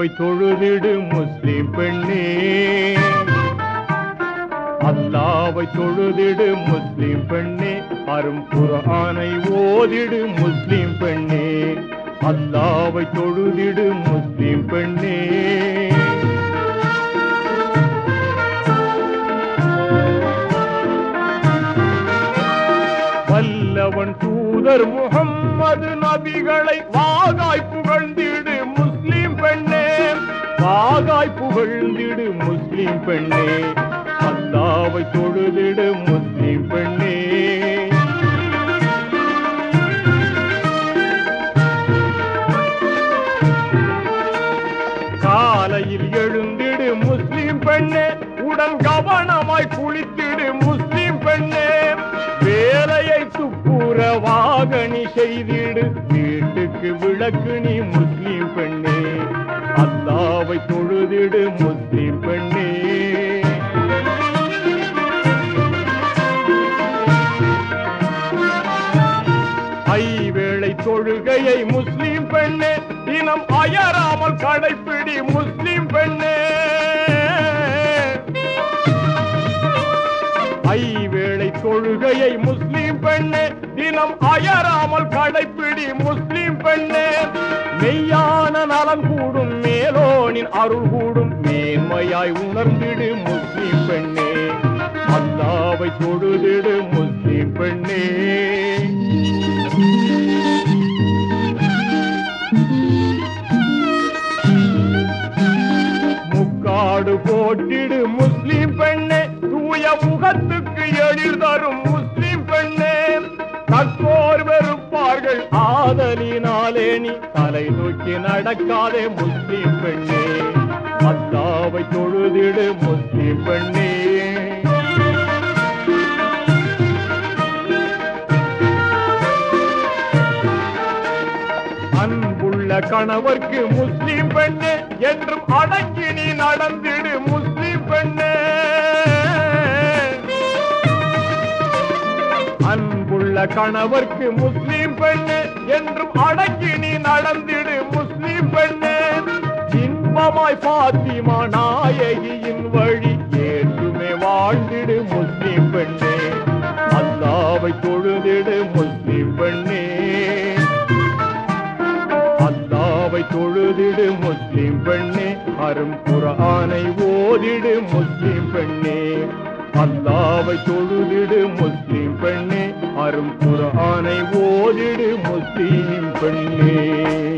அல்லாவை தொழுதிடு முஸ்லிம் பெண்ணே அல்லாவை தொழுதிடு முஸ்லிம் பெண்ணே அரும் குர்ஆனை ஓதிடு முஸ்லிம் பெண்ணே அல்லாவை தொழுதிடு முஸ்லிம் பெண்ணே வல்லவன் தூதர் முகம்மது நபிகளை வாகாய் புகழ்ந்திடு முஸ்லிம் பெண்ணே வாகாய் புகழ்ந்திடு முஸ்லிம் பெண்ணே அல்லாவை தொழுதிடு முஸ்லிம் பெண்ணே காலையில் எழுந்திடு முஸ்லிம் பெண்ணே உடன் கவனமாய் குளித்திடு முஸ்லிம் பெண்ணே வேலையை துப்புரவாக நீ செய்திடு வீட்டுக்கு விளக்கு நீ முஸ்லிம் பெண்ணே அல்லாவை தொழுதிடு முஸ்லிம் பெண்ணே ஐவேளை தொழுகையை முஸ்லிம் பெண்ணே தினம் அயராமல் கடைப்பிடி முஸ்லிம் பெண்ணே ஐவேளை தொழுகையை முஸ்லிம் பெண்ணே தினம் அயராமல் கடைப்பிடி முஸ்லிம் பெண்ணே மெய்யான நலம் கூடும் மேலோனின் அருள் கூடும் மேன்மையாய் உணர்ந்திடு முஸ்லிம் பெண்ணே அல்லாவை தொழுதிடு முஸ்லிம் பெண்ணே முக்காடு போட்டிடு முஸ்லிம் பெண்ணே தூய முகத்துக்கு எழில் தரும் முஸ்லிம் பெண்ணே தக்கோர் வெறுப்பார்கள் ஆதலினாலே நீ தலை தூக்கி நடக்காதே முஸ்லிம் பெண்ணே அல்லாவை தொழுதிடு முஸ்லிம் பெண்ணே அன்புள்ள கணவர்க்கு முஸ்லிம் பெண்ணே என்றும் அடங்கி நீ நடந்திடு முஸ்லிம் பெண்ணே அன்புள்ள கணவர்க்கு முஸ்லிம் பெண்ணே என்றும் அடங்கி நீ நடந்திடு முஸ்லிம் பெண்ணே இன்பமாய் பாத்திமா நாயகியின் வழி ஏற்றுமே வாழ்ந்திடு முஸ்லிம் பெண்ணே அல்லாவை தொழுதிடு முஸ்லிம் பெண்ணே அல்லாவை தொழுதிடு முஸ்லிம் பெண்ணே அரும் குர்ஆனை ஓதிடு முஸ்லிம் பெண்ணே அல்லாவை தொழுதிடு முஸ்லிம் பெண்ணே அரும் குர்ஆனை ஓதிடு முஸ்லிம் பெண்ணே